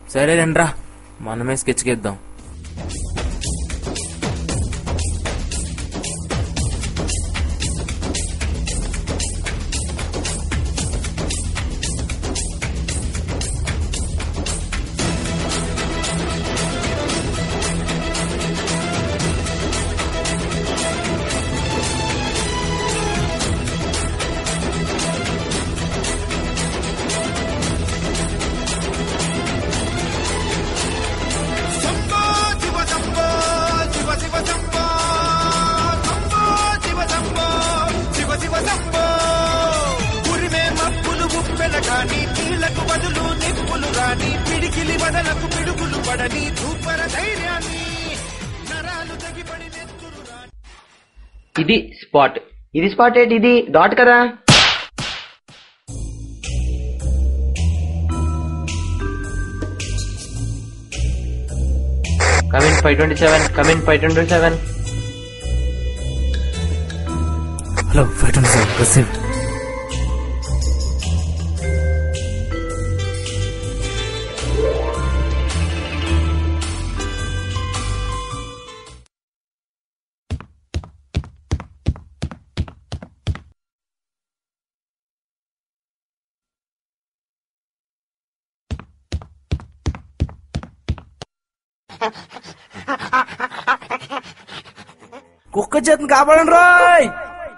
సరే రండ్రా మనమే స్కెచ్ గీద్దాం శంభో శివ శంభో శివ శివ శంభో శంభో శివ శంభో శివ శివ శంభో ఉరిమే మప్పులు ఉప్పెన కాని నీళ్లకు బదులు నిప్పులు రాని పిడికిలి వదలకు పిడుగులు పడని ధూపర ధైర్యాన్ని నరాలు తెగిపడి నెత్తురు రాని ఇది స్పాట్ ఇది స్పాట్ ఏంటి ఇది డాట్ కదా come in five twenty seven come in five twenty seven hello five twenty seven receive కుక్క చేతిని కాపాడండి రాయ్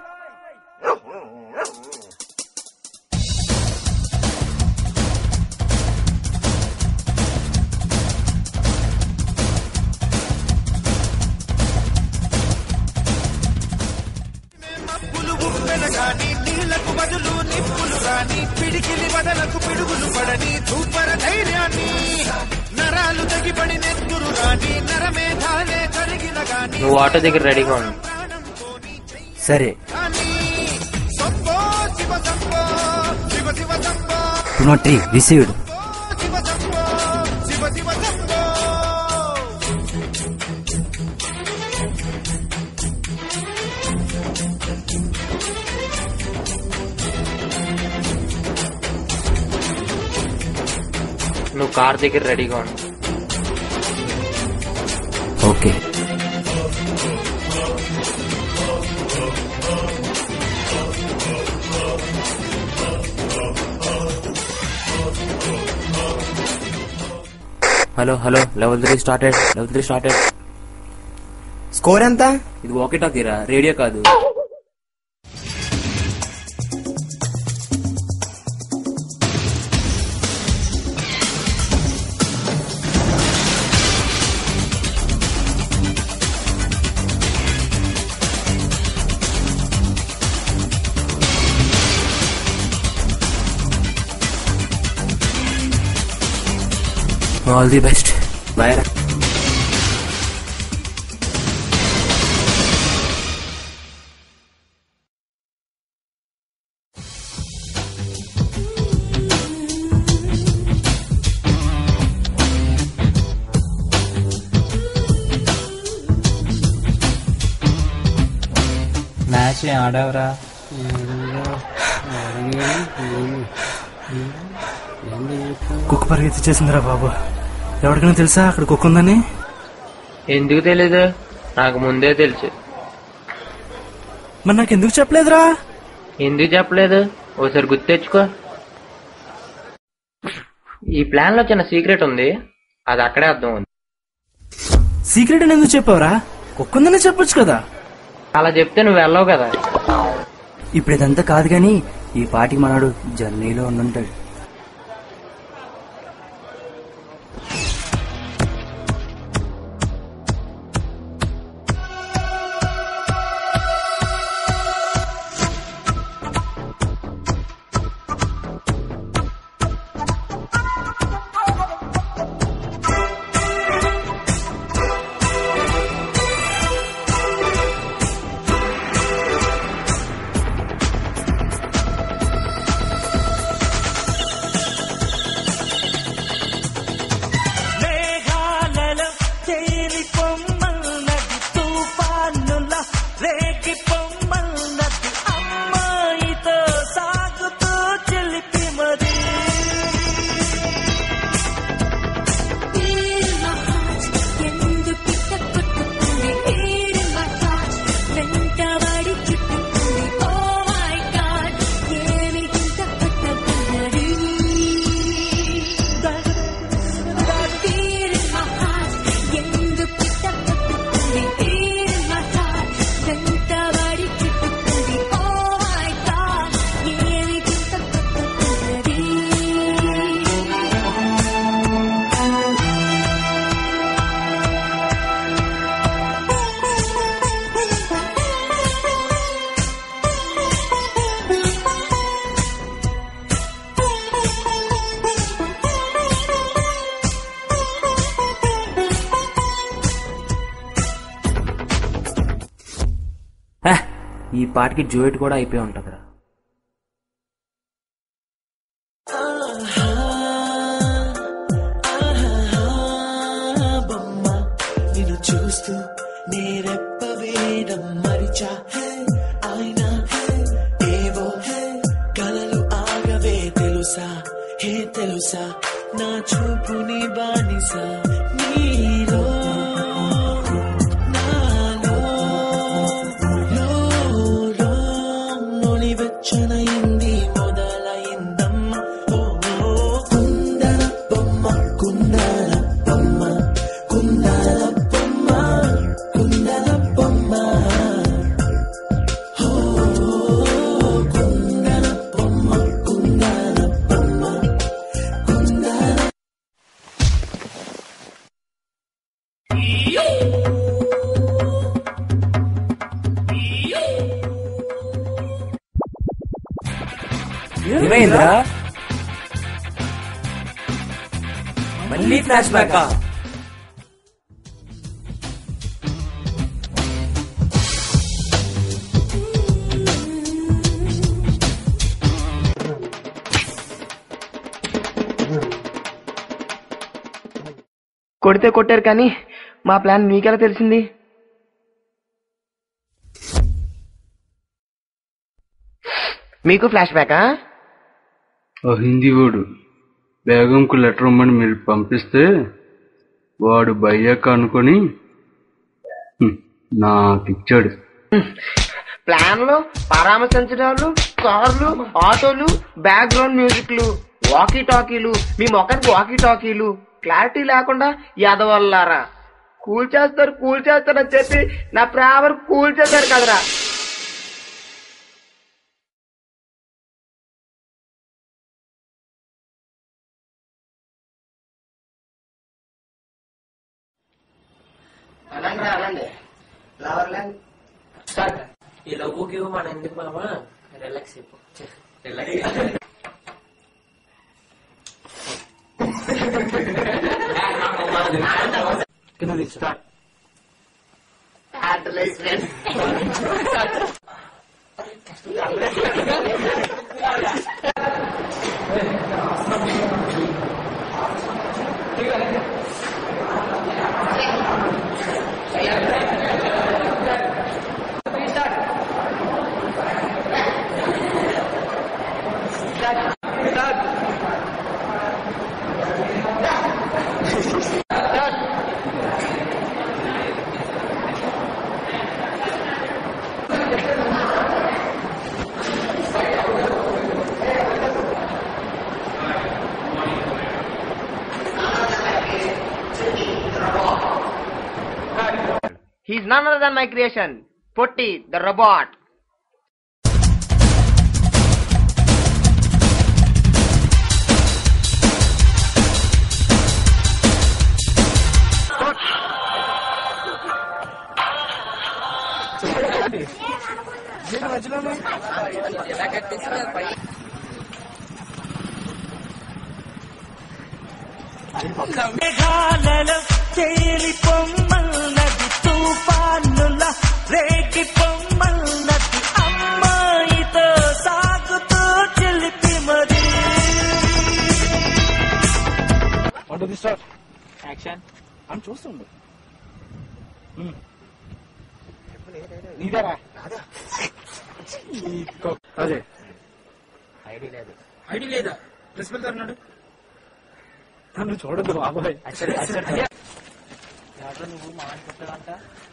మప్పులు ఉప్పెన కాని నీళ్లకు బదులు నిప్పులు రాని పిడికిలి వదలకు పిడుగులు పడని ధూపర ధైర్యాన్ని నరాలు తెగిపడి నెత్తురు రాని నరమేధాలే కరిగిన గాని నువ్వు ఆటో దగ్గర రెడీగా ఉండు సరే కానీ Shambho Shiva Shambho Shiva Shiva Shambho two not three received Shiva Shambho Shiva Shiva Shambho నువ్వు కార్ దగ్గర రెడీగా ఉండు okay hello hello level three started level three started score ఎంత ఇది వాకీ టాకీరా రేడియో కాదు ఆల్ ది బెస్ట్ బాయ్ రా మ్యాచ్ ఆడవరా కుక్క పరిగెత్తి చేసిందిరా బాబు ఎవరికైనా తెలుసా అక్కడ కుక్క ఉందని ఎందుకు తెలీదు నాకు ముందే తెలుసు మరి నాకు ఎందుకు చెప్పలేదురా ఎందుకు చెప్పలేదు ఓసారి గుర్తు తెచ్చుకో ఈ ప్లాన్ లో చిన్న సీక్రెట్ ఉంది అది అక్కడే అర్థం ఉంది సీక్రెట్ అని ఎందుకు చెప్పావురా కుక్క ఉందని చెప్పొచ్చు కదా అలా చెప్తే నువ్వు వెళ్ళవు కదా ఇప్పుడు ఇదంతా కాదు గాని ఈ పాటికి మనడు జర్నీలో ఉండుంటాడు ఈ పాటకి జోయిట్ కూడా అయిపోయి ఉంటుందిరా బొమ్మ నిన్ను చూస్తూ నేరెప్ప వేయడం మరిచా హే ఆయన హే ఏవో హే కలలు ఆగవే తెలుసా హే తెలుసా నా చూపుని బానిస నీలో నాలో లోలో నొలివెచ్చనయింది మొదలైందమ్మ ఓ ఓ, కుందన బొమ్మ కుందన బొమ్మ కుందన బొమ్మ కుందన బొమ్మ ఓ, కుందన బొమ్మ కుందన బొమ్మ కుందన ఏమైందిరా మళ్ళీ ఫ్లాష్ బ్యాక్ కొడితే కొట్టారు కానీ మా ప్లాన్ మీకెలా తెలిసింది మీకు ఫ్లాష్ బ్యాకా ఆ హిందీ వాడు బేగంకు లెటర్ ఇమ్మని మీరు పంపిస్తే వాడు బయ్యాక అనుకొని హ్మ్, నాకిచ్చాడు ప్లాన్లు పరామర్శించడాలు కార్లు ఆటోలు బ్యాక్గ్రౌండ్ మ్యూజిక్లు వాకీ టాకీలు మీ మొక్కనికి వాకీ టాకీలు క్లారిటీ లేకుండా ఎదవల్లారా కూల్ చేస్తారు కూల్ చేస్తారు అని చెప్పి నా ప్రేమను కూల్ చేశారు కదరా ఈ లోగోకి మన ఎందుకు మామా రిలాక్స్ అయిపో relax He's none other than my creation, Potty, the robot. మేఘాలలో తేలి పొమ్మన్నది తుఫానుల రేగి పొమ్మన్నది అమ్మాయితో సాగుతూ చెలిపి మరి యాక్షన్ అని చూస్తుండు అదే ఐడి లేదా ప్రెస్ వెళ్తారు నన్ను చూడదు బాబాయ్ నువ్వు మా కొట్టాడంట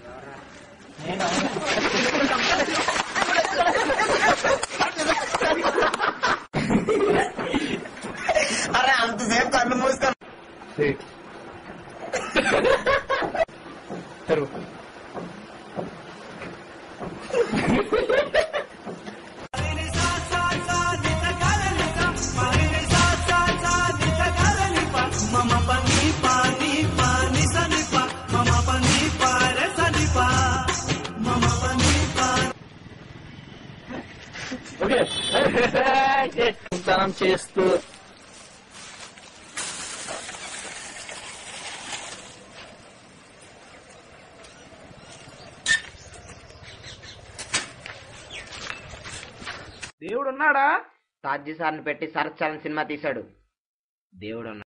స్నానం చేస్తూ దేవుడు ఉన్నాడా తాజ్జీ సార్ని పెట్టి సరచాలని సినిమా తీశాడు దేవుడు ఉన్నాడు